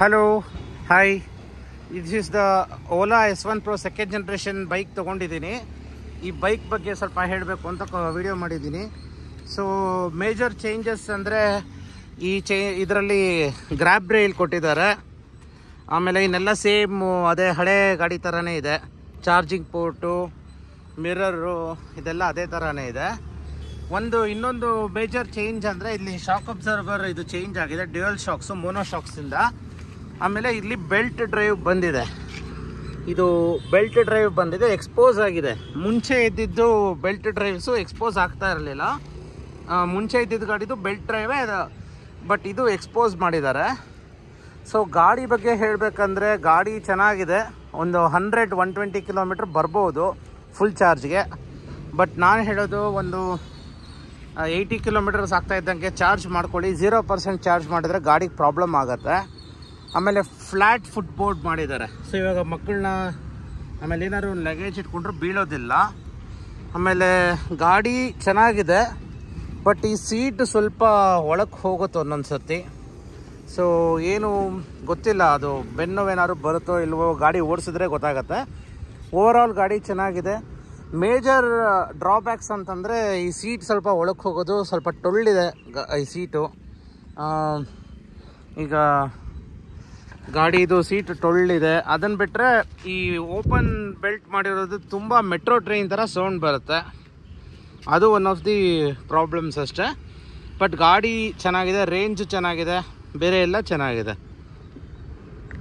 hello hi this is the Ola S one pro second generation bike ತೊಗೊಂಡಿದ್ದೀನಿ ಈ bike ಬಗ್ಗೆ ಸ್ವಲ್ಪ ಹೇಳಬೇಕು ಅಂತ ವಿಡಿಯೋ ಮಾಡಿದ್ದೀನಿ ಸೊ ಮೇಜರ್ ಚೇಂಜಸ್ ಅಂದರೆ ಈ ಚೇ ಇದರಲ್ಲಿ ಗ್ರ್ಯಾಬ್ ರೈಲ್ ಕೊಟ್ಟಿದ್ದಾರೆ ಆಮೇಲೆ ಇನ್ನೆಲ್ಲ ಸೇಮ್ ಅದೇ ಹಳೆ ಗಾಡಿ ಥರನೇ ಇದೆ ಚಾರ್ಜಿಂಗ್ ಪೋರ್ಟು ಮಿರರು ಇದೆಲ್ಲ ಅದೇ ಥರನೇ ಇದೆ ಒಂದು ಇನ್ನೊಂದು ಮೇಜರ್ ಚೇಂಜ್ ಅಂದರೆ ಇಲ್ಲಿ ಶಾಕ್ ಅಬ್ಸರ್ವರ್ ಇದು ಚೇಂಜ್ ಆಗಿದೆ ಡ್ಯುಯಲ್ ಶಾಕ್ಸು ಮೋನೋ ಶಾಕ್ಸಿಂದ ಆಮೇಲೆ ಇಲ್ಲಿ ಬೆಲ್ಟ್ ಡ್ರೈವ್ ಬಂದಿದೆ ಇದು ಬೆಲ್ಟ್ ಡ್ರೈವ್ ಬಂದಿದೆ ಎಕ್ಸ್ಪೋಸ್ ಆಗಿದೆ ಮುಂಚೆ ಇದ್ದಿದ್ದು ಬೆಲ್ಟ್ ಡ್ರೈವ್ಸು ಎಕ್ಸ್ಪೋಸ್ ಆಗ್ತಾ ಇರಲಿಲ್ಲ ಮುಂಚೆ ಇದ್ದಿದ್ದು ಗಾಡಿದು ಬೆಲ್ಟ್ ಡ್ರೈವೇ ಬಟ್ ಇದು ಎಕ್ಸ್ಪೋಸ್ ಮಾಡಿದ್ದಾರೆ ಸೊ ಗಾಡಿ ಬಗ್ಗೆ ಹೇಳಬೇಕಂದ್ರೆ ಗಾಡಿ ಚೆನ್ನಾಗಿದೆ ಒಂದು ಹಂಡ್ರೆಡ್ ಒನ್ ಟ್ವೆಂಟಿ ಕಿಲೋಮೀಟ್ರ್ ಬರ್ಬೋದು ಫುಲ್ ಚಾರ್ಜ್ಗೆ ಬಟ್ ನಾನು ಹೇಳೋದು ಒಂದು ಏಯ್ಟಿ ಕಿಲೋಮೀಟರ್ಸ್ ಆಗ್ತಾ ಇದ್ದಂಗೆ ಚಾರ್ಜ್ ಮಾಡ್ಕೊಳ್ಳಿ ಝೀರೋ ಪರ್ಸೆಂಟ್ ಚಾರ್ಜ್ ಮಾಡಿದರೆ ಗಾಡಿಗೆ ಪ್ರಾಬ್ಲಮ್ ಆಗುತ್ತೆ ಆಮೇಲೆ ಫ್ಲ್ಯಾಟ್ ಫುಟ್ ಬೋರ್ಡ್ ಮಾಡಿದ್ದಾರೆ ಸೊ ಇವಾಗ ಮಕ್ಕಳನ್ನ ಆಮೇಲೆ ಏನಾದ್ರು ಲಗೇಜ್ ಇಟ್ಕೊಂಡ್ರು ಬೀಳೋದಿಲ್ಲ ಆಮೇಲೆ ಗಾಡಿ ಚೆನ್ನಾಗಿದೆ ಬಟ್ ಈ ಸೀಟ್ ಸ್ವಲ್ಪ ಒಳಗೆ ಹೋಗುತ್ತೆ ಒಂದೊಂದು ಸತಿ ಸೊ ಏನು ಗೊತ್ತಿಲ್ಲ ಅದು ಬೆನ್ನೋವೇನಾದ್ರು ಬರುತ್ತೋ ಇಲ್ವೋ ಗಾಡಿ ಓಡಿಸಿದ್ರೆ ಗೊತ್ತಾಗತ್ತೆ ಓವರ್ ಆಲ್ ಗಾಡಿ ಚೆನ್ನಾಗಿದೆ ಮೇಜರ್ ಡ್ರಾಬ್ಯಾಕ್ಸ್ ಅಂತಂದರೆ ಈ ಸೀಟ್ ಸ್ವಲ್ಪ ಒಳಗೆ ಹೋಗೋದು ಸ್ವಲ್ಪ ಟೊಳ್ಳಿದೆ ಗ- ಈ ಸೀಟು ಆ, ಈಗ ಗಾಡಿದು ಸೀಟ್ ಟೊಳ್ಳಿದೆ ಅದನ್ನು ಬಿಟ್ಟರೆ ಈ ಓಪನ್ ಬೆಲ್ಟ್ ಮಾಡಿರೋದು ತುಂಬ ಮೆಟ್ರೋ ಟ್ರೈನ್ ಥರ ಸೌಂಡ್ ಬರುತ್ತೆ ಅದು ಒನ್ ಆಫ್ ದಿ ಪ್ರಾಬ್ಲಮ್ಸ್ ಅಷ್ಟೇ ಬಟ್ ಗಾಡಿ ಚೆನ್ನಾಗಿದೆ ರೇಂಜ್ ಚೆನ್ನಾಗಿದೆ ಬೇರೆ ಎಲ್ಲ ಚೆನ್ನಾಗಿದೆ